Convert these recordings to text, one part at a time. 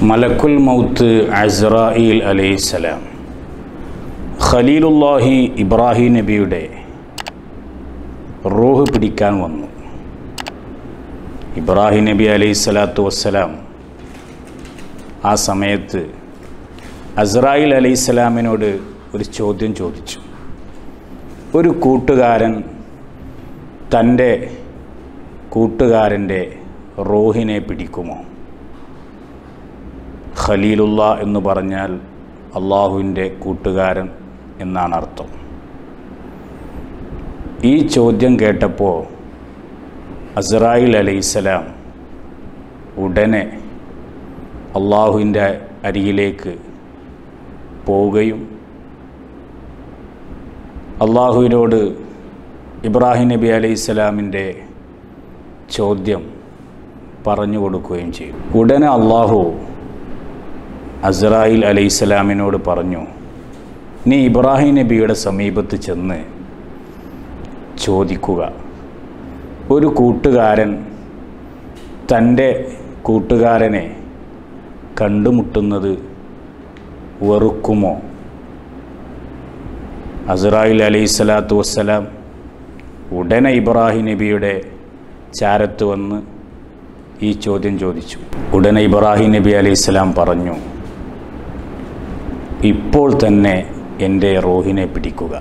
മലക്കുൽ മൗത്ത് അസ്രായിൽ അലൈഹിസ്സലാം ഖലീലുല്ലാഹി ഇബ്രാഹിം നബിയുടെ റൂഹ് പിടിക്കാൻ വന്നു ഇബ്രാഹിം നബി അലൈഹി സ്വലാത്തു വസ്സലാം ആ സമയത്ത് അസ്രായിൽ അലൈഹി സ്വലാമിനോട് ഒരു ചോദ്യം ചോദിച്ചു ഒരു കൂട്ടുകാരൻ തൻ്റെ കൂട്ടുകാരൻ്റെ റോഹിനെ പിടിക്കുമോ ഖലീലുള്ള എന്ന് പറഞ്ഞാൽ അള്ളാഹുവിൻ്റെ കൂട്ടുകാരൻ എന്നാണ് അർത്ഥം ഈ ചോദ്യം കേട്ടപ്പോൾ അസ്രായിൽ അലൈഹിസ്സലാം ഉടനെ അള്ളാഹുവിൻ്റെ അരികിലേക്ക് പോവുകയും അള്ളാഹുവിനോട് ഇബ്രാഹിം നബി അലൈഹിസ്സലാമിൻ്റെ ചോദ്യം പറഞ്ഞു കൊടുക്കുകയും ചെയ്തു ഉടനെ അള്ളാഹു അസ്രായിൽ അലൈഹിസ്സലാമിനോട് പറഞ്ഞു നീ ഇബ്രാഹിം നബിയുടെ സമീപത്ത് ചെന്ന് ചോദിക്കുക ഒരു കൂട്ടുകാരൻ തൻ്റെ കൂട്ടുകാരനെ കണ്ടുമുട്ടുന്നത് വെറുക്കുമോ അസ്രായിൽ അലൈഹി സ്വലാത്തു വസ്സലാം ഉടനെ ഇബ്രാഹിം നബിയുടെ ചാരത്ത് വന്ന് ഈ ചോദ്യം ചോദിച്ചു ഉടനെ ഇബ്രാഹിം നബി അലൈഹി സ്വലാം പറഞ്ഞു ഇപ്പോൾ തന്നെ എൻ്റെ റോഹിനെ പിടിക്കുക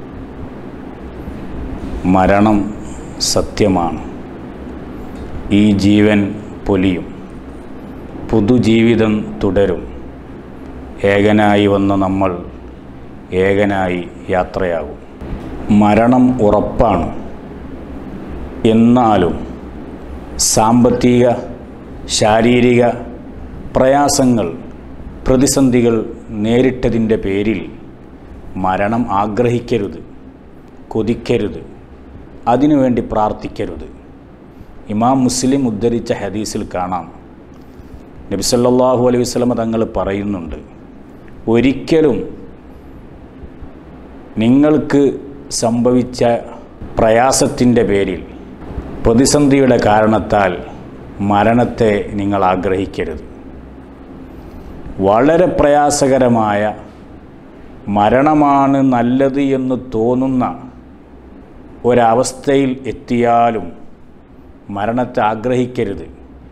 മരണം സത്യമാണ് ഈ ജീവൻ പൊലിയും പുതുജീവിതം തുടരും ഏകനായി വന്ന നമ്മൾ ഏകനായി യാത്രയാകും മരണം ഉറപ്പാണ് എന്നാലും സാമ്പത്തിക ശാരീരിക പ്രയാസങ്ങൾ പ്രതിസന്ധികൾ നേരിട്ടതിൻ്റെ പേരിൽ മരണം ആഗ്രഹിക്കരുത് കൊതിക്കരുത് അതിനുവേണ്ടി പ്രാർത്ഥിക്കരുത് ഇമാം മുസ്ലിം ഉദ്ധരിച്ച ഹദീസിൽ കാണാം നബി സല്ലല്ലാഹു അലൈഹി വസല്ലമ തങ്ങൾ പറയുന്നുണ്ട് ഒരിക്കലും നിങ്ങൾക്ക് സംഭവിച്ച പ്രയാസത്തിൻ്റെ പേരിൽ പ്രതിസന്ധിയുടെ കാരണത്താൽ മരണത്തെ നിങ്ങൾ ആഗ്രഹിക്കരുത് വളരെ പ്രയാസകരമായ മരണമാണ് നല്ലത് എന്ന് തോന്നുന്ന ഒരവസ്ഥയിൽ എത്തിയാലും മരണത്തെ ആഗ്രഹിക്കരുത്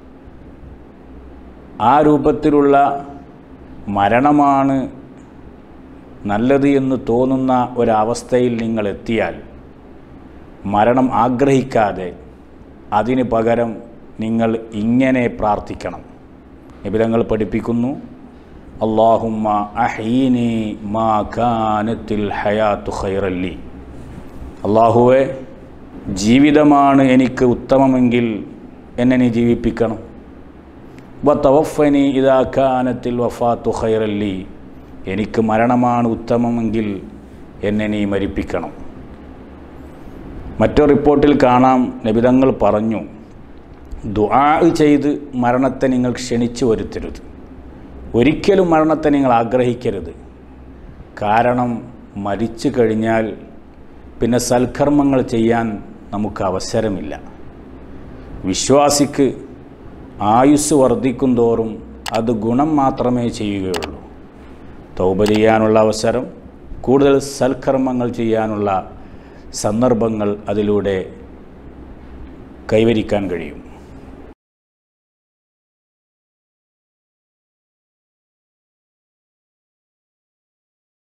ആ രൂപത്തിലുള്ള മരണമാണ് നല്ലത് എന്ന് തോന്നുന്ന ഒരവസ്ഥയിൽ നിങ്ങൾ എത്തിയാൽ മരണം ആഗ്രഹിക്കാതെ അതിന് പകരം നിങ്ങൾ ഇങ്ങനെ പ്രാർത്ഥിക്കണം നിബിധങ്ങൾ പഠിപ്പിക്കുന്നു അള്ളാഹുമ്മ അഹീനി മാ കാനത്തിൽ ഹയാത്തു ഖൈറല്ലി അള്ളാഹുവെ ജീവിതമാണ് എനിക്ക് ഉത്തമമെങ്കിൽ എന്നെ നീ ജീവിപ്പിക്കണം വ തവഫനി ഇതാ കാനത്തിൽ വഫാത്തു ഖൈറല്ലി എനിക്ക് മരണമാണ് ഉത്തമമെങ്കിൽ എന്നെ നീ മരിപ്പിക്കണം മറ്റൊരു റിപ്പോർട്ടിൽ കാണാം നബിതങ്ങൾ പറഞ്ഞു ദുആ ചെയ്ത് മരണത്തെ നിങ്ങൾ ക്ഷണിച്ചു വരുത്തരുത് ഒരിക്കലും മരണത്തെ നിങ്ങൾ ആഗ്രഹിക്കരുത് കാരണം മരിച്ചു കഴിഞ്ഞാൽ പിന്നെ സൽക്കർമ്മങ്ങൾ ചെയ്യാൻ നമുക്ക് അവസരമില്ല വിശ്വാസിക്ക് ആയുസ് വർദ്ധിക്കും തോറും അത് ഗുണം മാത്രമേ ചെയ്യുകയുള്ളൂ തൗബ ചെയ്യാനുള്ള അവസരം കൂടുതൽ സൽക്കർമ്മങ്ങൾ ചെയ്യാനുള്ള സന്ദർഭങ്ങൾ അതിലൂടെ കൈവരിക്കാൻ കഴിയും